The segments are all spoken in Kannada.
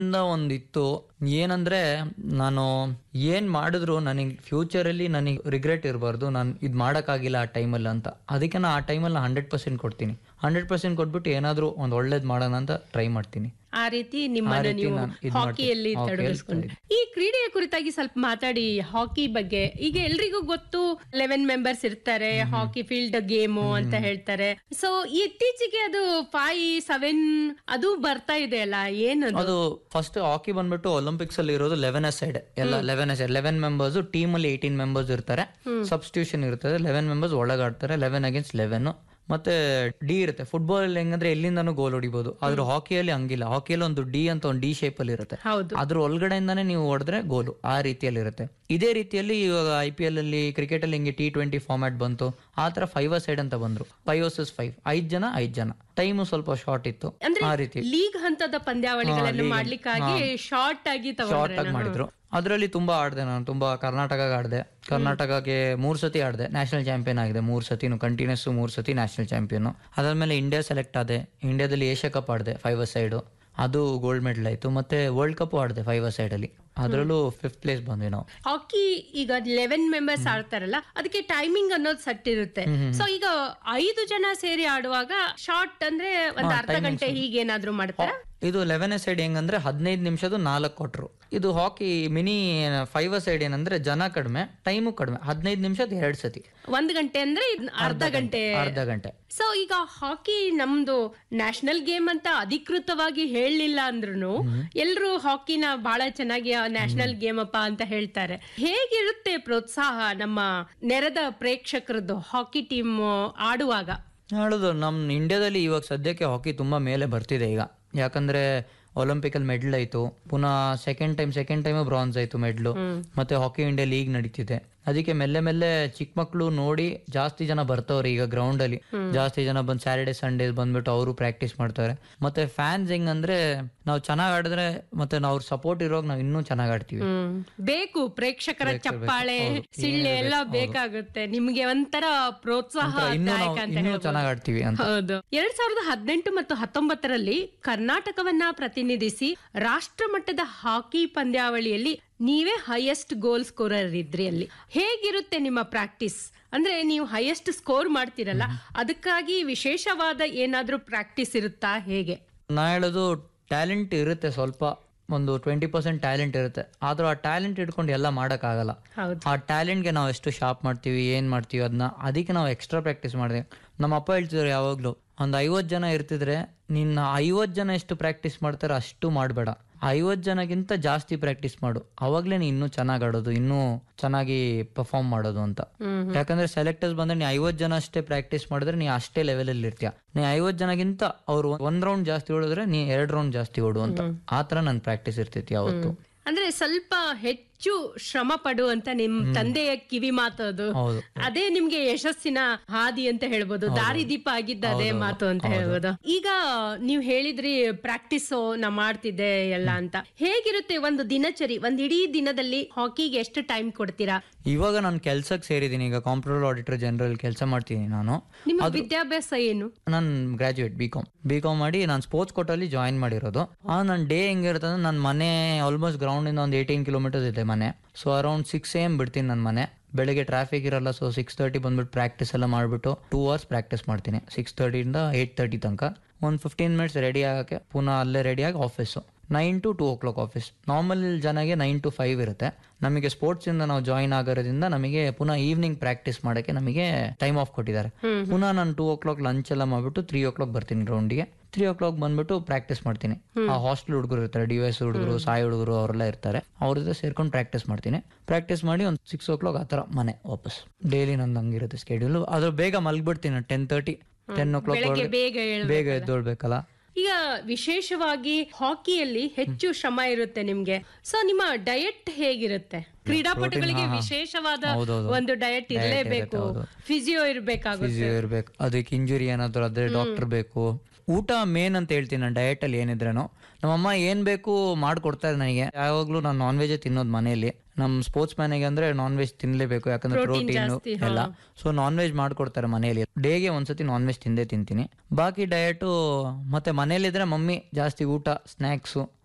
ಇಂದ ಒಂದಿತ್ತು ಏನಂದ್ರೆ ನಾನು ಏನ್ ಮಾಡಿದ್ರು ನನಗೆ ಫ್ಯೂಚರಲ್ಲಿ ನನಗೆ ರಿಗ್ರೆಟ್ ಇರಬಾರ್ದು ನಾನು ಇದು ಮಾಡೋಕ್ಕಾಗಿಲ್ಲ ಆ ಟೈಮಲ್ಲಿ ಅಂತ ಅದಕ್ಕೆ ನಾನು ಆ ಟೈಮಲ್ಲಿ ಹಂಡ್ರೆಡ್ ಪರ್ಸೆಂಟ್ ಕೊಡ್ತೀನಿ ಹಂಡ್ರೆಡ್ ಪರ್ಸೆಂಟ್ ಕೊಟ್ಬಿಟ್ಟು ಏನಾದರೂ ಒಂದು ಒಳ್ಳೇದು ಮಾಡೋಣ ಅಂತ ಟ್ರೈ ಮಾಡ್ತೀನಿ ಆ ರೀತಿ ನಿಮ್ಮನ್ನ ರೀತಿ ನೀವು ನಾನು ಇದ್ ಹಾಕಿಯಲ್ಲಿ ಮಾಡ್ತೀನಿ. ತೊಡಗಿಸ್ಕೊಂಡು ಈ ಕ್ರೀಡೆಯ ಕುರಿತಾಗಿ ಸ್ವಲ್ಪ ಮಾತಾಡಿ ಹಾಕಿ ಬಗ್ಗೆ ಈಗ ಎಲ್ರಿಗೂ ಗೊತ್ತು ಲೆವೆನ್ ಮೆಂಬರ್ಸ್ ಇರ್ತಾರೆ ಹಾಕಿ ಫೀಲ್ಡ್ ಗೇಮು ಅಂತ ಹೇಳ್ತಾರೆ ಸೊ ಇತ್ತೀಚೆಗೆ ಅದು ಫೈವ್ ಸೆವೆನ್ ಅದು ಬರ್ತಾ ಇದೆ ಅಲ್ಲ ಏನದು ಅದು ಫಸ್ಟ್ ಹಾಕಿ ಬಂದ್ಬಿಟ್ಟು ಒಲಿಂಪಿಕ್ಸ್ ಅಲ್ಲಿ ಇರೋದು ಲೆವೆನ್ ಎಸ್ ಸೈಡ್ ಎಲ್ಲ eleven S eleven members team ಅಲ್ಲಿ ಏಯ್ಟೀನ್ ಮೆಂಬರ್ಸ್ ಇರ್ತಾರೆ ಸಬ್ಸ್ಟಿಟ್ಯೂಷನ್ ಇರ್ತದೆ ಲೆವೆನ್ ಮೆಂಬರ್ಸ್ ಒಳಗಾಡ್ತಾರೆ ಲೆವೆನ್ ಅಗೇನ್ಸ್ಟ್ ಲೆವೆನ್ ಮತ್ತೆ ಡಿ ಇರುತ್ತೆ ಫುಟ್ಬಾಲ್ ಅಲ್ಲಿ ಹೆಂಗಂದ್ರೆ ಎಲ್ಲಿಂದನೂ ಗೋಲ್ ಹೊಡಿಬಹುದು ಆದ್ರೆ ಹಾಕಿಯಲ್ಲಿ ಹಂಗಿಲ್ಲ ಹಾಕಿಯಲ್ಲಿ ಒಂದು ಡಿ ಅಂತ ಒಂದು ಡಿ ಶೇಪ್ ಅಲ್ಲಿ ಇರುತ್ತೆ ಹೌದು ಅದ್ರ ಒಳಗಡೆಯಿಂದಾನೇ ನೀವು ಹೊಡೆದ್ರೆ ಗೋಲು ಆ ರೀತಿಯಲ್ಲಿ ಇರುತ್ತೆ ಇದೇ ರೀತಿಯಲ್ಲಿ ಇವಾಗ ಐ ಪಿ ಎಲ್ ಅಲ್ಲಿ ಕ್ರಿಕೆಟ್ ಅಲ್ಲಿ ಹಿಂಗೆ ಟಿ ಟ್ವೆಂಟಿ ಫಾರ್ಮ್ಯಾಟ್ ಬಂತು ಆ ತರ ಫೈವ್ ಸೈಡ್ ಅಂತ ಬಂದ್ರು ಫೈವ್ ವರ್ಸಸ್ ಫೈವ್ ಐದ್ ಜನ ಐದ್ ಜನ ಟೈಮು ಸ್ವಲ್ಪ ಶಾರ್ಟ್ ಇತ್ತು ಅಂದ್ರೆ ಆ ರೀತಿ ಲೀಗ್ ಹಂತದ ಪಂದ್ಯಾವಳಿಗಳನ್ನು ಮಾಡ್ಲಿಕ್ಕಾಗಿ ಶಾರ್ಟ್ ಆಗಿ ಶಾರ್ಟ್ ತಗೊಂಡ್ರೆ ಆಗಿ ಮಾಡಿದ್ರು ಅದರಲ್ಲಿ ತುಂಬಾ ಆಡಿದೆ ನಾನು ತುಂಬಾ ಕರ್ನಾಟಕಗೆ ಆಡಿದೆ ಕರ್ನಾಟಕಕ್ಕೆ ಮೂರ್ ಸತಿ ಆಡಿದೆ ನ್ಯಾಷನಲ್ ಚಾಂಪಿಯನ್ ಆಗಿದೆ ಮೂರ್ ಸತಿನು ಕಂಟಿನ್ಯೂಸ್ ಮೂರ್ ಸತಿ ನ್ಯಾಷನಲ್ ಚಾಂಪಿಯನ್ ಅದಾದ್ಮೇಲೆ ಇಂಡಿಯಾ ಸೆಲೆಕ್ಟ್ ಆದೆ ಇಂಡಿಯಾದಲ್ಲಿ ಏಷ್ಯಾ ಕಪ್ ಆಡಿದೆ ಫೈವ್ ಸೈಡ್ ಅದು ಗೋಲ್ಡ್ ಮೆಡಲ್ ಆಯ್ತು ಮತ್ತೆ ವರ್ಲ್ಡ್ ಕಪ್ ಆಡಿದೆ ಫೈವ್ ಸೈಡ್ ಅಲ್ಲಿ ಅದರಲ್ಲೂ ಫಿಫ್ತ್ ಪ್ಲೇಸ್ ಬಂದ್ವಿ ನಾವು ಹಾಕಿ ಈಗ ಲೆವೆನ್ ಮೆಂಬರ್ಸ್ ಆಡ್ತಾರಲ್ಲ ಅದಕ್ಕೆ ಟೈಮಿಂಗ್ ಅನ್ನೋದು ಸೆಟ್ ಇರುತ್ತೆ ಸೊ ಈಗ ಐದು ಜನ ಸೇರಿ ಆಡುವಾಗ ಶಾರ್ಟ್ ಅಂದ್ರೆ ಒಂದ್ ಅರ್ಧ ಗಂಟೆ ಹೀಗೇನಾದ್ರೂ ಮಾಡ್ತಾರ ಇದು ಲೆವೆನ್ ಸೈಡ್ ಹೆಂಗಂದ್ರೆ ಹದಿನೈದು ನಿಮಿಷದ್ದು ನಾಲ್ಕು ಕೊಟ್ರು ಇದು ಹಾಕಿ ಮಿನಿ ಫೈವ್ ಸೈಡ್ ಏನಂದ್ರೆ ಜನ ಕಡಿಮೆ ಟೈಮು ಕಡಿಮೆ ಹದಿನೈದು ನಿಮಿಷದ ಎರಡ್ ಸತಿ ಒಂದ್ ಗಂಟೆ ಅಂದ್ರೆ ಇದ್ ಅರ್ಧ ಗಂಟೆ ಅರ್ಧ ಗಂಟೆ ಸೊ ಈಗ ಹಾಕಿ ನಮ್ದು ನ್ಯಾಷನಲ್ ಗೇಮ್ ಅಂತ ಅಧಿಕೃತವಾಗಿ ಹೇಳಲಿಲ್ಲ ಅಂದ್ರೂ ಎಲ್ರು ಹಾಕಿನ ಬಹಳ ಚೆನ್ನಾಗಿ ನ್ಯಾಷನಲ್ ಗೇಮ್ ಅಪ್ಪ ಅಂತ ಹೇಳ್ತಾರೆ ಹೇಗಿರುತ್ತೆ ಪ್ರೋತ್ಸಾಹ ನಮ್ಮ ನೆರೆದ ಪ್ರೇಕ್ಷಕರದ್ದು ಹಾಕಿ ಟೀಮ್ ಆಡುವಾಗ ಹೇಳುದು ನಮ್ಮ ಇಂಡಿಯಾದಲ್ಲಿ ಇವಾಗ ಸದ್ಯಕ್ಕೆ ಹಾಕಿ ತುಂಬಾ ಮೇಲೆ ಬರ್ತಿದೆ ಈಗ ಯಾಕಂದ್ರೆ ಒಲಿಂಪಿಕ್ ಅಲ್ಲಿ ಮೆಡಲ್ ಆಯ್ತು ಪುನಃ second time second time bronze ಆಯ್ತು ಮೆಡ್ಲು ಮತ್ತೆ ಹಾಕಿ ಇಂಡಿಯಾ ಲೀಗ್ ನಡೀತಿದೆ ಅದಕ್ಕೆ ಮೆಲ್ಲೆ ಮೆಲ್ಲೆ ಚಿಕ್ಕ ಮಕ್ಳು ನೋಡಿ ಜಾಸ್ತಿ ಜನ ಬರ್ತವ್ರೆ ಈಗ ಗ್ರೌಂಡ್ ಅಲ್ಲಿ ಜಾಸ್ತಿ ಜನ ಬಂದ್ ಸ್ಯಾಟರ್ಡೆ ಸಂಡೇ ಬಂದ್ಬಿಟ್ಟು ಅವರು ಪ್ರಾಕ್ಟೀಸ್ ಮಾಡ್ತಾರೆ ಮತ್ತೆ ಫ್ಯಾನ್ಸ್ ಹೆಂಗಂದ್ರೆ ನಾವು ಚೆನ್ನಾಗ್ ಆಡಿದ್ರೆ ಮತ್ತೆ ನಾವು ಅವ್ರ ಸಪೋರ್ಟ್ ಇರೋವಾಗ ನಾವು ಇನ್ನೂ ಚೆನ್ನಾಗ್ ಆಡ್ತೀವಿ ಹ್ಮ್ ಬೇಕು ಪ್ರೇಕ್ಷಕರ ಚಪ್ಪಾಳೆ ಸಿಳ್ಳೆ ಎಲ್ಲ ಬೇಕಾಗುತ್ತೆ ನಿಮ್ಗೆ ಒಂಥರ ಪ್ರೋತ್ಸಾಹ ಇನ್ನೂ ನಾವು ದಾಯಕ ಅಂತ ಇನ್ನೂ ಹೇಳ್ಬೋದು. ಚೆನ್ನಾಗ್ ಆಡ್ತೀವಿ ಅಂತ ಹೌದು ಎರಡ್ ಸಾವಿರದ ಹದಿನೆಂಟು ಮತ್ತು ಹತ್ತೊಂಬತ್ತರಲ್ಲಿ ಕರ್ನಾಟಕವನ್ನ ಪ್ರತಿನಿಧಿಸಿ ರಾಷ್ಟ್ರ ಮಟ್ಟದ ಹಾಕಿ ಪಂದ್ಯಾವಳಿಯಲ್ಲಿ ನೀವೇ ಹೈಯೆಸ್ಟ್ ಗೋಲ್ ಸ್ಕೋರರ್ ಇದ್ರಿ ಅಲ್ಲಿ ಹೇಗಿರುತ್ತೆ ನಿಮ್ಮ ಪ್ರಾಕ್ಟೀಸ್ ಅಂದ್ರೆ ನೀವು ಹೈಯೆಸ್ಟ್ ಸ್ಕೋರ್ ಮಾಡ್ತೀರಲ್ಲ ಅದಕ್ಕಾಗಿ ವಿಶೇಷವಾದ ಏನಾದ್ರೂ ಪ್ರಾಕ್ಟೀಸ್ ಇರುತ್ತಾ ಹೇಗೆ ನಾ ಹೇಳೋದು ಟ್ಯಾಲೆಂಟ್ ಇರುತ್ತೆ ಸ್ವಲ್ಪ ಒಂದು ಟ್ವೆಂಟಿ ಪರ್ಸೆಂಟ್ ಟ್ಯಾಲೆಂಟ್ ಇರುತ್ತೆ ಆದ್ರೂ ಆ ಟ್ಯಾಲೆಂಟ್ ಇಟ್ಕೊಂಡು ಎಲ್ಲ ಮಾಡೋಕ್ಕಾಗಲ್ಲ ಹೌದು ಆ ಟ್ಯಾಲೆಂಟ್ಗೆ ನಾವು ಎಷ್ಟು ಶಾರ್ಪ್ ಮಾಡ್ತೀವಿ ಏನು ಮಾಡ್ತೀವಿ ಅದನ್ನ ಅದಕ್ಕೆ ನಾವು ಎಕ್ಸ್ಟ್ರಾ ಪ್ರಾಕ್ಟೀಸ್ ಮಾಡಿದೆ ನಮ್ಮ ಅಪ್ಪ ಹೇಳ್ತಿದ್ರು ಯಾವಾಗಲೂ ಒಂದು ಐವತ್ತು ಜನ ಇರ್ತಿದ್ರೆ ನಿನ್ನ ಐವತ್ತು ಜನ ಎಷ್ಟು ಪ್ರಾಕ್ಟೀಸ್ ಮಾಡ್ತಾರೆ ಅಷ್ಟು ಮಾಡಬೇಡ ಐವತ್ತು ಜನಗಿಂತ ಜಾಸ್ತಿ ಪ್ರಾಕ್ಟೀಸ್ ಮಾಡು ಅವಾಗಲೇ ನೀ ಇನ್ನೂ ಚೆನ್ನಾಗಿ ಆಡೋದು ಇನ್ನೂ ಚೆನ್ನಾಗಿ ಪರ್ಫಾರ್ಮ್ ಮಾಡೋದು ಅಂತ ಹ್ಮ್ ಯಾಕಂದ್ರೆ ಸೆಲೆಕ್ಟರ್ಸ್ ಬಂದ್ರೆ ನೀ ಐವತ್ತು ಜನ ಅಷ್ಟೇ ಪ್ರಾಕ್ಟೀಸ್ ಮಾಡಿದ್ರೆ ನೀ ಅಷ್ಟೇ ಲೆವೆಲ್ ಅಲ್ಲಿ ಇರ್ತೀಯ ನೀ ಐವತ್ತು ಜನಗಿಂತ ಅವ್ರು ಒಂದ್ ರೌಂಡ್ ಜಾಸ್ತಿ ಓಡಿದ್ರೆ ನೀ ಎರಡ್ ರೌಂಡ್ ಜಾಸ್ತಿ ಓಡು ಅಂತ ಆ ತರ ನನ್ ಪ್ರಾಕ್ಟೀಸ್ ಇರ್ತೈತಿ ಯಾವತ್ತು ಅಂದ್ರೆ ಸ್ವಲ್ಪ ಹೆಚ್ಚು ಶ್ರಮ ಪಡು ಅಂತ ನಿಮ್ ತಂದೆಯ ಕಿವಿ ಮಾತು ಅದು ಹೌದು ಅದೇ ನಿಮ್ಗೆ ಯಶಸ್ಸಿನ ಹಾದಿ ಅಂತ ಹೇಳ್ಬೋದು ದಾರಿದೀಪ ಆಗಿದ್ದ ಅದೇ ಮಾತು ಅಂತ ಹೇಳ್ಬೋದು ಈಗ ನೀವ್ ಹೇಳಿದ್ರಿ ಪ್ರಾಕ್ಟೀಸ್ ನಾ ಮಾಡ್ತಿದ್ದೆ ಎಲ್ಲ ಅಂತ ಹೇಗಿರುತ್ತೆ ಒಂದು ದಿನಚರಿ ಒಂದ್ ಇಡೀ ದಿನದಲ್ಲಿ ಹಾಕಿಗೆ ಎಷ್ಟು ಟೈಮ್ ಕೊಡ್ತೀರಾ ಇವಾಗ ನಾನು ಕೆಲ್ಸಕ್ಕೆ ಸೇರಿದ್ದೀನಿ ಈಗ ಕಾಂಪ್ಯೂಟರ್ ಆಡಿಟರ್ ಜನರಲ್ ಕೆಲಸ ಮಾಡ್ತೀನಿ ನಾನು ನಿಮ್ಮ ವಿದ್ಯಾಭ್ಯಾಸ ಏನು ನಾನು graduate B com B com ಮಾಡಿ ನಾನು ಸ್ಪೋರ್ಟ್ಸ್ ಕೋಟಲ್ಲಿ ಜಾಯಿನ್ ಮಾಡಿರೋದು ಆ ನನ್ನ ಡೇ ಹೆಂಗಿರುತ್ತೆ ಅಂದ್ರೆ ನನ್ನ ಮನೆ ಆಲ್ಮೋಸ್ಟ್ ಗ್ರೌಂಡಿಂದ ಒಂದು ಏಯ್ಟೀನ್ ಕಿಲೋಮೀಟರ್ಸ್ ಇದೆ ಮನೆ ಸೊ ಅರೌಂಡ್ ಸಿಕ್ಸ್ ಎಮ್ ಬಿಡ್ತೀನಿ ನನ್ನ ಮನೆ ಬೆಳಗ್ಗೆ ಟ್ರಾಫಿಕ್ ಇರಲ್ಲ ಸೊ ಸಿಕ್ಸ್ ತರ್ಟಿ ಬಂದ್ಬಿಟ್ಟು ಪ್ರಾಕ್ಟೀಸ್ ಎಲ್ಲ ಮಾಡಿಬಿಟ್ಟು ಟೂ ಅವರ್ಸ್ ಪ್ರಾಕ್ಟೀಸ್ ಮಾಡ್ತೀನಿ ಸಿಕ್ಸ್ ತರ್ಟಿಯಿಂದ ಏಯ್ಟ್ ತರ್ಟಿ ತನಕ ಒಂದು ಫಿಫ್ಟೀನ್ ಮಿನಿಟ್ಸ್ ರೆಡಿ ಆಗಕ್ಕೆ ಪುನಃ ಅಲ್ಲೇ ರೆಡಿಯಾಗಿ office nine to two o'clock office normal ಜನಗೆ ನೈನ್ ಟು ಫೈವ್ ಇರುತ್ತೆ ನಮಗೆ ಸ್ಪೋರ್ಟ್ಸ್ ಇಂದ ನಾವು ಜಾಯಿನ್ ಆಗೋದ್ರಿಂದ ನಮಗೆ ಪುನಃ ಈವ್ನಿಂಗ್ ಪ್ರಾಕ್ಟೀಸ್ ಮಾಡಕ್ಕೆ ನಮಗೆ ಟೈಮ್ ಆಫ್ ಕೊಟ್ಟಿದ್ದಾರೆ ಪುನಃ ನಾನು ಟೂ ಓ ಕ್ಲಾಕ್ ಲಂಚ್ ಎಲ್ಲ ಮಾಡ್ಬಿಟ್ಟು ತ್ರೀ ಓ ಕ್ಲಾಕ್ ಬರ್ತೀನಿ ಗ್ರೌಂಡಿಗೆ ತ್ರೀ ಓ ಕ್ಲಾಕ್ ಬಂದ್ಬಿಟ್ಟು ಪ್ರಾಕ್ಟೀಸ್ ಮಾಡ್ತೀನಿ ಆ ಹಾಸ್ಟೆಲ್ ಹುಡುಗರು ಇರ್ತಾರೆ ಡಿ ಎಸ್ ಹುಡುಗರು ಸಾಯಿ ಹುಡುಗರು ಅವರೆಲ್ಲ ಇರ್ತಾರೆ ಅವ್ರ ಜೊತೆ ಸೇರ್ಕೊಂಡು ಪ್ರಾಕ್ಟೀಸ್ ಮಾಡ್ತೀನಿ ಪ್ರಾಕ್ಟೀಸ್ ಮಾಡಿ ಒಂದು ಸಿಕ್ಸ್ ಓ ಕ್ಲಾಕ್ ಆ ಥರ ಮನೆ ವಾಪಸ್ ಡೈಲಿ ನಂದು ಹಂಗಿರುತ್ತೆ ಸ್ಕೆಡ್ಯೂಲ್ ಅದ್ರ ಬೇಗ ಮಲ್ಗ್ಬಿಡ್ತೀನಿ ten thirty ten o'clock ಬೆಳಗ್ಗೆ ಬೇಗ ಏಳ್ ಬೇಗ ಎದ್ದೊಳ್ಬೇಕಲ್ಲ ಈಗ ವಿಶೇಷವಾಗಿ ಹಾಕಿಯಲ್ಲಿ ಹೆಚ್ಚು ಶ್ರಮ ಇರುತ್ತೆ ನಿಮ್ಗೆ ಸೊ ನಿಮ್ಮ ಡಯಟ್ ಹೇಗಿರುತ್ತೆ ಕ್ರೀಡಾಪಟುಗಳಿಗೆ ವಿಶೇಷವಾದ ಹೌದೌದು. ಒಂದು ಡಯಟ್ ಇರಲೇಬೇಕು ಫಿಸಿಯೋ ಇರ್ಬೇಕಾಗುತ್ತೆ ಫಿಸಿಯೋ ಇರ್ಬೇಕು ಅದಕ್ಕೆ ಇಂಜುರಿ ಏನಾದ್ರು ಅದ್ರೆ ಡಾಕ್ಟರ್ ಬೇಕು ಊಟ ಮೇನ್ ಅಂತ ಹೇಳ್ತೀನಿ ನಾನು ಡಯಟ್ ಅಲ್ಲಿ ಏನಿದ್ರೇನು ನಮ್ಮಮ್ಮ ಏನ್ ಬೇಕು ಮಾಡ್ಕೊಡ್ತಾರೆ ನನಗೆ ಯಾವಾಗ್ಲೂ ನಾನು ನಾನ್ ವೆಜ್ ತಿನ್ನೋದು ಮನೆಯಲ್ಲಿ ನಮ್ ಸ್ಪೋರ್ಟ್ಸ್ ಮ್ಯಾನಿಗೆ ಅಂದ್ರೆ ನಾನ್ ವೆಜ್ ತಿನ್ಲೇಬೇಕು ಯಾಕಂದ್ರೆ ಪ್ರೋಟೀನ್ ಜಾಸ್ತಿ, ಹಾ. ಎಲ್ಲ ಸೊ ನಾನ್ ವೆಜ್ ಮಾಡ್ಕೊಡ್ತಾರೆ ಮನೆಯಲ್ಲಿ ಡೇಗೆ ಒಂದ್ಸತಿ ನಾನ್ ವೆಜ್ ತಿಂದೇ ತಿಂತೀನಿ ಬಾಕಿ ಡಯಟು ಮತ್ತೆ ಮನೇಲಿದ್ರೆ ಮಮ್ಮಿ ಜಾಸ್ತಿ ಊಟ ಸ್ನ್ಯಾಕ್ಸು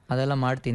ಅದೆಲ್ಲ ಮಾಡ್ತೀನಿ